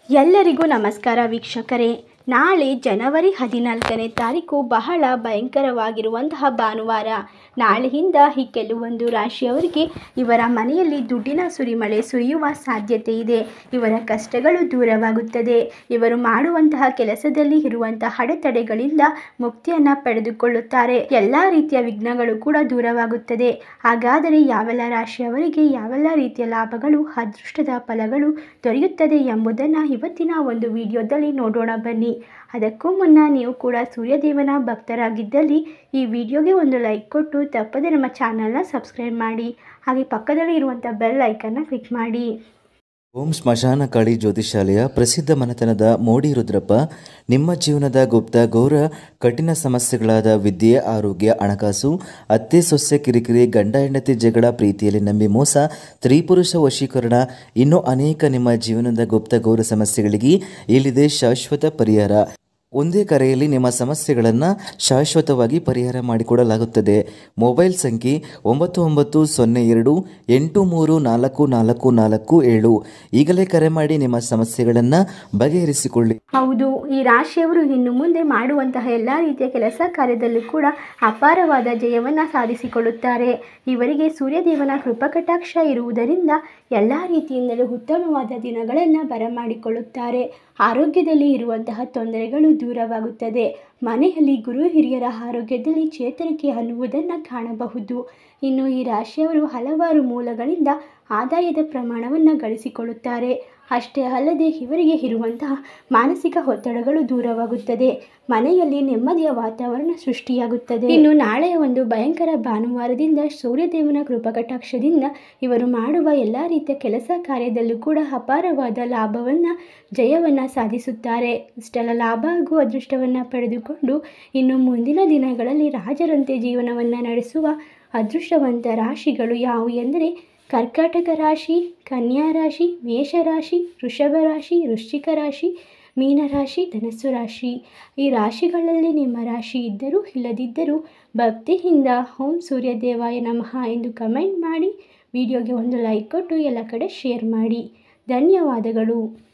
ಎಲ್ಲರಿಗೂ ನಮಸ್ಕಾರ ವೀಕ್ಷಕರೇ ನಾಳೆ ಜನವರಿ ಹದಿನಾಲ್ಕನೇ ತಾರೀಕು ಬಹಳ ಭಯಂಕರವಾಗಿರುವಂತಹ ಭಾನುವಾರ ನಾಳೆಯಿಂದ ಈ ಕೆಲವೊಂದು ರಾಶಿಯವರಿಗೆ ಇವರ ಮನೆಯಲ್ಲಿ ದುಡ್ಡಿನ ಸುರಿಮಳೆ ಸುರಿಯುವ ಸಾಧ್ಯತೆ ಇದೆ ಇವರ ಕಷ್ಟಗಳು ದೂರವಾಗುತ್ತದೆ ಇವರು ಮಾಡುವಂತಹ ಕೆಲಸದಲ್ಲಿ ಇರುವಂತಹ ಅಡೆತಡೆಗಳಿಂದ ಮುಕ್ತಿಯನ್ನು ಪಡೆದುಕೊಳ್ಳುತ್ತಾರೆ ಎಲ್ಲ ರೀತಿಯ ವಿಘ್ನಗಳು ಕೂಡ ದೂರವಾಗುತ್ತದೆ ಹಾಗಾದರೆ ಯಾವೆಲ್ಲ ರಾಶಿಯವರಿಗೆ ಯಾವೆಲ್ಲ ರೀತಿಯ ಲಾಭಗಳು ಅದೃಷ್ಟದ ಫಲಗಳು ದೊರೆಯುತ್ತದೆ ಎಂಬುದನ್ನು ಇವತ್ತಿನ ಒಂದು ವಿಡಿಯೋದಲ್ಲಿ ನೋಡೋಣ ಬನ್ನಿ ಅದಕ್ಕೂ ಮುನ್ನ ನೀವು ಕೂಡ ಸೂರ್ಯದೇವನ ಭಕ್ತರಾಗಿದ್ದಲ್ಲಿ ಈ ವಿಡಿಯೋಗೆ ಒಂದು ಲೈಕ್ ಕೊಟ್ಟು ತಪ್ಪದೆ ನಮ್ಮ ಚಾನಲ್ನ ಸಬ್ಸ್ಕ್ರೈಬ್ ಮಾಡಿ ಹಾಗೆ ಪಕ್ಕದಲ್ಲಿ ಇರುವಂಥ ಬೆಲ್ ಐಕನ್ನ ಕ್ಲಿಕ್ ಮಾಡಿ ಓಂ ಸ್ಮಶಾನ ಕಾಳಿ ಜ್ಯೋತಿಷಾಲಯ ಪ್ರಸಿದ್ಧ ಮನೆತನದ ಮೋಡಿ ರುದ್ರಪ್ಪ ನಿಮ್ಮ ಜೀವನದ ಗುಪ್ತ ಘೋರ ಕಠಿಣ ಸಮಸ್ಯೆಗಳಾದ ವಿದ್ಯೆ ಆರೋಗ್ಯ ಹಣಕಾಸು ಅತ್ತೆ ಸೊಸೆ ಕಿರಿಕಿರಿ ಗಂಡ ಹೆಂಡತಿ ಜಗಳ ಪ್ರೀತಿಯಲ್ಲಿ ನಂಬಿ ಮೋಸ ಸ್ತ್ರೀಪುರುಷ ವಶೀಕರಣ ಇನ್ನೂ ಅನೇಕ ನಿಮ್ಮ ಜೀವನದ ಗುಪ್ತ ಘೋರ ಸಮಸ್ಯೆಗಳಿಗೆ ಇಲ್ಲಿದೆ ಶಾಶ್ವತ ಪರಿಹಾರ ಒಂದೇ ಕರೆಯಲ್ಲಿ ನಿಮ್ಮ ಸಮಸ್ಯೆಗಳನ್ನು ಶಾಶ್ವತವಾಗಿ ಪರಿಹಾರ ಮಾಡಿಕೊಡಲಾಗುತ್ತದೆ ಮೊಬೈಲ್ ಸಂಖ್ಯೆ ಒಂಬತ್ತು ಒಂಬತ್ತು ಸೊನ್ನೆ ಎರಡು ಎಂಟು ಮೂರು ನಾಲ್ಕು ನಾಲ್ಕು ನಾಲ್ಕು ಏಳು ಈಗಲೇ ಕರೆ ಮಾಡಿ ನಿಮ್ಮ ಸಮಸ್ಯೆಗಳನ್ನು ಬಗೆಹರಿಸಿಕೊಳ್ಳಿ ಹೌದು ಈ ರಾಶಿಯವರು ಇನ್ನು ಮುಂದೆ ಮಾಡುವಂತಹ ಎಲ್ಲ ರೀತಿಯ ಕೆಲಸ ಕಾರ್ಯದಲ್ಲೂ ಕೂಡ ಅಪಾರವಾದ ಜಯವನ್ನು ಸಾಧಿಸಿಕೊಳ್ಳುತ್ತಾರೆ ಇವರಿಗೆ ಸೂರ್ಯದೇವನ ಕೃಪಕಟಾಕ್ಷ ಇರುವುದರಿಂದ ಎಲ್ಲ ರೀತಿಯಿಂದಲೂ ಉತ್ತಮವಾದ ದಿನಗಳನ್ನು ಬರಮಾಡಿಕೊಳ್ಳುತ್ತಾರೆ ಆರೋಗ್ಯದಲ್ಲಿ ಇರುವಂತಹ ತೊಂದರೆಗಳು ದೂರವಾಗುತ್ತದೆ ಮನೆಯಲ್ಲಿ ಗುರು ಹಿರಿಯರ ಆರೋಗ್ಯದಲ್ಲಿ ಚೇತರಿಕೆ ಅನ್ನುವುದನ್ನು ಕಾಣಬಹುದು ಇನ್ನು ಈ ರಾಶಿಯವರು ಹಲವಾರು ಮೂಲಗಳಿಂದ ಆದಾಯದ ಪ್ರಮಾಣವನ್ನು ಗಳಿಸಿಕೊಳ್ಳುತ್ತಾರೆ ಅಷ್ಟೇ ಅಲ್ಲದೆ ಇವರಿಗೆ ಇರುವಂತಹ ಮಾನಸಿಕ ಒತ್ತಡಗಳು ದೂರವಾಗುತ್ತದೆ ಮನೆಯಲ್ಲಿ ನೆಮ್ಮದಿಯ ವಾತಾವರಣ ಸೃಷ್ಟಿಯಾಗುತ್ತದೆ ಇನ್ನು ನಾಳೆಯ ಒಂದು ಭಯಂಕರ ಭಾನುವಾರದಿಂದ ಸೂರ್ಯದೇವನ ಕೃಪಕಟಾಕ್ಷದಿಂದ ಇವರು ಮಾಡುವ ಎಲ್ಲ ರೀತಿಯ ಕೆಲಸ ಕಾರ್ಯದಲ್ಲೂ ಕೂಡ ಅಪಾರವಾದ ಲಾಭವನ್ನು ಜಯವನ್ನು ಸಾಧಿಸುತ್ತಾರೆ ಇಷ್ಟೆಲ್ಲ ಲಾಭ ಹಾಗೂ ಅದೃಷ್ಟವನ್ನು ಪಡೆದುಕೊಂಡು ಇನ್ನು ಮುಂದಿನ ದಿನಗಳಲ್ಲಿ ರಾಜರಂತೆ ಜೀವನವನ್ನು ನಡೆಸುವ ಅದೃಷ್ಟವಂತ ರಾಶಿಗಳು ಯಾವುವು ಎಂದರೆ ಕರ್ಕಾಟಕ ರಾಶಿ ಕನ್ಯಾ ರಾಶಿ ಮೇಷರಾಶಿ ವೃಷಭ ರಾಶಿ ವೃಶ್ಚಿಕ ರಾಶಿ ಮೀನರಾಶಿ ಧನಸ್ಸು ರಾಶಿ ಈ ರಾಶಿಗಳಲ್ಲಿ ನಿಮ್ಮ ರಾಶಿ ಇದ್ದರೂ ಇಲ್ಲದಿದ್ದರೂ ಭಕ್ತಿಯಿಂದ ಓಂ ಸೂರ್ಯದೇವಾಯ ನಮಃ ಎಂದು ಕಮೆಂಟ್ ಮಾಡಿ ವಿಡಿಯೋಗೆ ಒಂದು ಲೈಕ್ ಕೊಟ್ಟು ಎಲ್ಲ ಕಡೆ ಶೇರ್ ಮಾಡಿ ಧನ್ಯವಾದಗಳು